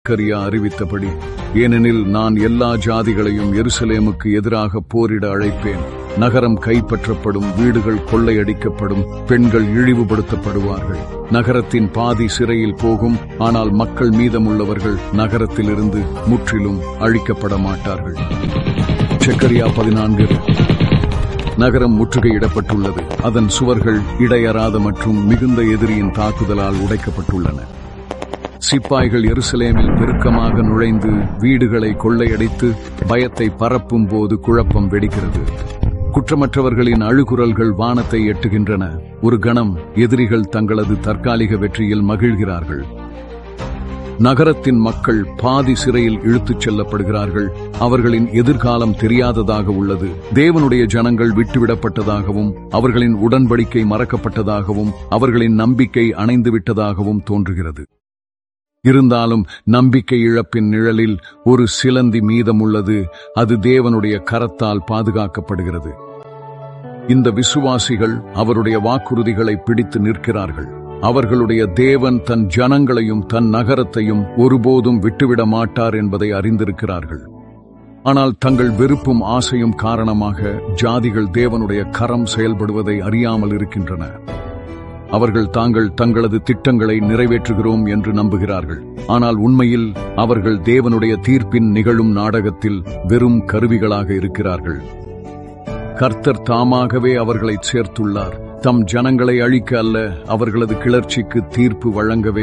செக்கரியா அறிவித்தபடி ஏனெனில் நான் எல்லா ஜாதிகளையும் எருசலேமுக்கு எதிராக போரிட அழைப்பேன் நகரம் கைப்பற்றப்படும் வீடுகள் கொள்ளையடிக்கப்படும் பெண்கள் இழிவுபடுத்தப்படுவார்கள் நகரத்தின் பாதி சிறையில் போகும் ஆனால் மக்கள் மீதமுள்ளவர்கள் நகரத்திலிருந்து முற்றிலும் அழிக்கப்பட மாட்டார்கள் செக்கரியா பதினான்கு நகரம் முற்றுகையிடப்பட்டுள்ளது அதன் சுவர்கள் இடையறாத மற்றும் மிகுந்த எதிரியின் தாக்குதலால் உடைக்கப்பட்டுள்ளன சிப்பாய்கள் எருசலேமில் பெருக்கமாக நுழைந்து வீடுகளை கொள்ளையடித்து பயத்தை பரப்பும் போது குழப்பம் வெடிக்கிறது குற்றமற்றவர்களின் அழுகுரல்கள் வானத்தை எட்டுகின்றன ஒரு கணம் எதிரிகள் தங்களது தற்காலிக வெற்றியில் மகிழ்கிறார்கள் நகரத்தின் மக்கள் பாதி சிறையில் இழுத்துச் செல்லப்படுகிறார்கள் அவர்களின் எதிர்காலம் தெரியாததாக உள்ளது தேவனுடைய ஜனங்கள் விட்டுவிடப்பட்டதாகவும் அவர்களின் உடன்படிக்கை மறக்கப்பட்டதாகவும் அவர்களின் நம்பிக்கை அணைந்துவிட்டதாகவும் தோன்றுகிறது இருந்தாலும் நம்பிக்கை இழப்பின் நிழலில் ஒரு சிலந்தி மீதமுள்ளது அது தேவனுடைய கரத்தால் பாதுகாக்கப்படுகிறது இந்த விசுவாசிகள் அவருடைய வாக்குறுதிகளை பிடித்து நிற்கிறார்கள் அவர்களுடைய தேவன் தன் ஜனங்களையும் தன் நகரத்தையும் ஒருபோதும் விட்டுவிட மாட்டார் என்பதை அறிந்திருக்கிறார்கள் ஆனால் தங்கள் வெறுப்பும் ஆசையும் காரணமாக ஜாதிகள் தேவனுடைய கரம் செயல்படுவதை அறியாமல் இருக்கின்றன அவர்கள் தாங்கள் தங்களது திட்டங்களை நிறைவேற்றுகிறோம் என்று நம்புகிறார்கள் ஆனால் உண்மையில் அவர்கள் தேவனுடைய தீர்ப்பின் நிகழும் நாடகத்தில் வெறும் கருவிகளாக இருக்கிறார்கள் கர்த்தர் தாமாகவே அவர்களை சேர்த்துள்ளார் தம் ஜனங்களை அழிக்க அல்ல அவர்களது கிளர்ச்சிக்கு தீர்ப்பு வழங்கவே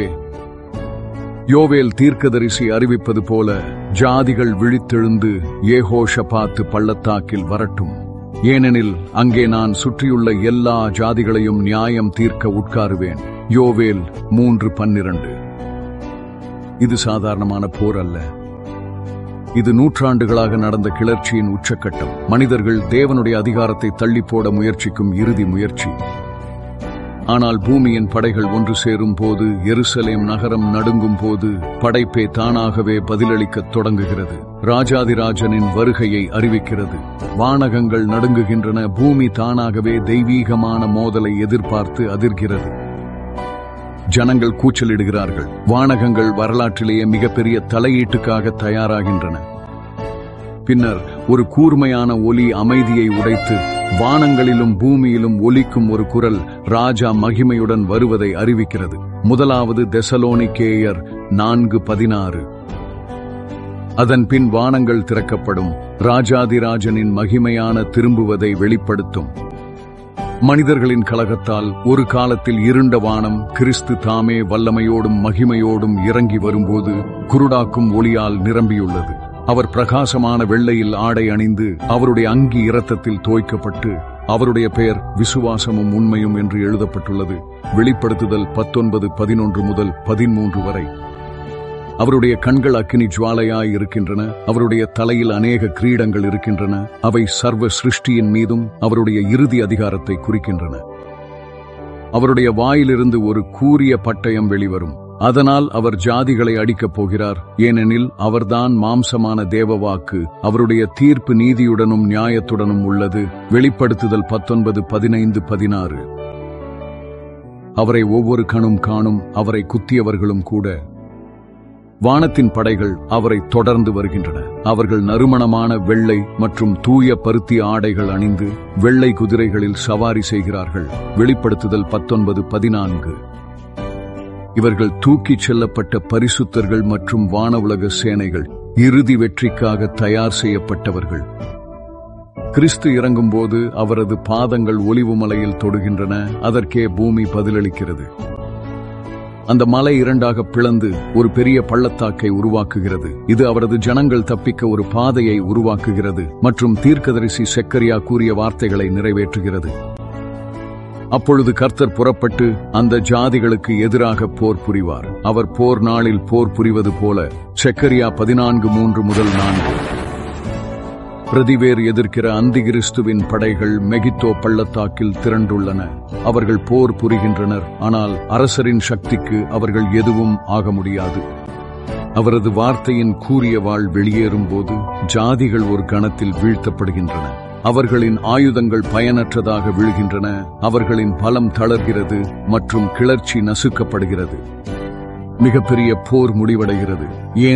யோவேல் தீர்க்கதரிசி அறிவிப்பது போல ஜாதிகள் விழித்தெழுந்து ஏகோஷபாத்து பள்ளத்தாக்கில் வரட்டும் ஏனெனில் அங்கே நான் சுற்றியுள்ள எல்லா ஜாதிகளையும் நியாயம் தீர்க்க உட்காருவேன் யோவேல் மூன்று பன்னிரண்டு இது சாதாரணமான போர் அல்ல இது நூற்றாண்டுகளாக நடந்த கிளர்ச்சியின் உச்சக்கட்டம் மனிதர்கள் தேவனுடைய அதிகாரத்தை தள்ளி போட முயற்சிக்கும் இறுதி முயற்சி ஆனால் பூமியின் படைகள் ஒன்று சேரும் போது எருசலேம் நகரம் நடுங்கும் போது படைப்பே தானாகவே பதிலளிக்கத் தொடங்குகிறது ராஜாதிராஜனின் வருகையை அறிவிக்கிறது வானகங்கள் நடுங்குகின்றன பூமி தானாகவே தெய்வீகமான மோதலை எதிர்பார்த்து அதிர்கிறது ஜனங்கள் கூச்சலிடுகிறார்கள் வானகங்கள் வரலாற்றிலேயே மிகப்பெரிய தலையீட்டுக்காக தயாராகின்றன பின்னர் ஒரு கூர்மையான ஒலி அமைதியை உடைத்து வானங்களிலும் பூமியிலும் ஒலிக்கும் ஒரு குரல் ராஜா மகிமையுடன் வருவதை அறிவிக்கிறது முதலாவது தெசலோனிக்கேயர் நான்கு பதினாறு அதன் பின் வானங்கள் திறக்கப்படும் ராஜாதிராஜனின் மகிமையான திரும்புவதை வெளிப்படுத்தும் மனிதர்களின் கலகத்தால் ஒரு காலத்தில் இருண்ட வானம் கிறிஸ்து தாமே வல்லமையோடும் மகிமையோடும் இறங்கி வரும்போது குருடாக்கும் ஒளியால் நிரம்பியுள்ளது அவர் பிரகாசமான வெள்ளையில் ஆடை அணிந்து அவருடைய அங்கி இரத்தத்தில் தோய்க்கப்பட்டு அவருடைய பெயர் விசுவாசமும் உண்மையும் என்று எழுதப்பட்டுள்ளது வெளிப்படுத்துதல் பத்தொன்பது பதினொன்று முதல் பதிமூன்று வரை அவருடைய கண்கள் அக்கினி ஜுவாலையாய் இருக்கின்றன அவருடைய தலையில் அநேக கிரீடங்கள் இருக்கின்றன அவை சர்வ சிருஷ்டியின் மீதும் அவருடைய இறுதி அதிகாரத்தை குறிக்கின்றன அவருடைய வாயிலிருந்து ஒரு கூரிய பட்டயம் வெளிவரும் அதனால் அவர் ஜாதிகளை அடிக்கப் போகிறார் ஏனெனில் அவர்தான் மாம்சமான தேவவாக்கு அவருடைய தீர்ப்பு நீதியுடனும் நியாயத்துடனும் உள்ளது வெளிப்படுத்துதல் பத்தொன்பது பதினைந்து பதினாறு அவரை ஒவ்வொரு கணும் காணும் அவரை குத்தியவர்களும் கூட வானத்தின் படைகள் அவரை தொடர்ந்து வருகின்றன அவர்கள் நறுமணமான வெள்ளை மற்றும் தூய பருத்தி ஆடைகள் அணிந்து வெள்ளை குதிரைகளில் சவாரி செய்கிறார்கள் வெளிப்படுத்துதல் பத்தொன்பது பதினான்கு இவர்கள் தூக்கிச் செல்லப்பட்ட பரிசுத்தர்கள் மற்றும் வானவுலக சேனைகள் இறுதி வெற்றிக்காக தயார் செய்யப்பட்டவர்கள் கிறிஸ்து இறங்கும்போது அவரது பாதங்கள் ஒலிவு மலையில் தொடுகின்றன அதற்கே பூமி பதிலளிக்கிறது அந்த மலை இரண்டாக பிளந்து ஒரு பெரிய பள்ளத்தாக்கை உருவாக்குகிறது இது அவரது ஜனங்கள் தப்பிக்க ஒரு பாதையை உருவாக்குகிறது மற்றும் தீர்க்கதரிசி செக்கரியா கூறிய வார்த்தைகளை நிறைவேற்றுகிறது அப்பொழுது கர்த்தர் புறப்பட்டு அந்த ஜாதிகளுக்கு எதிராக போர் புரிவார் அவர் போர் நாளில் போர் புரிவது போல செக்கரியா பதினான்கு மூன்று முதல் நான்கு பிரதிவேர் எதிர்க்கிற அந்திகிறிஸ்துவின் படைகள் மெகித்தோ பள்ளத்தாக்கில் திரண்டுள்ளன அவர்கள் போர் புரிகின்றனர் ஆனால் அரசரின் சக்திக்கு அவர்கள் எதுவும் ஆக முடியாது அவரது வார்த்தையின் கூறிய வாழ் வெளியேறும் போது ஜாதிகள் ஒரு கணத்தில் வீழ்த்தப்படுகின்றன அவர்களின் ஆயுதங்கள் பயனற்றதாக விழுகின்றன அவர்களின் பலம் தளர்கிறது மற்றும் கிளர்ச்சி நசுக்கப்படுகிறது மிகப்பெரிய போர் முடிவடைகிறது ஏன்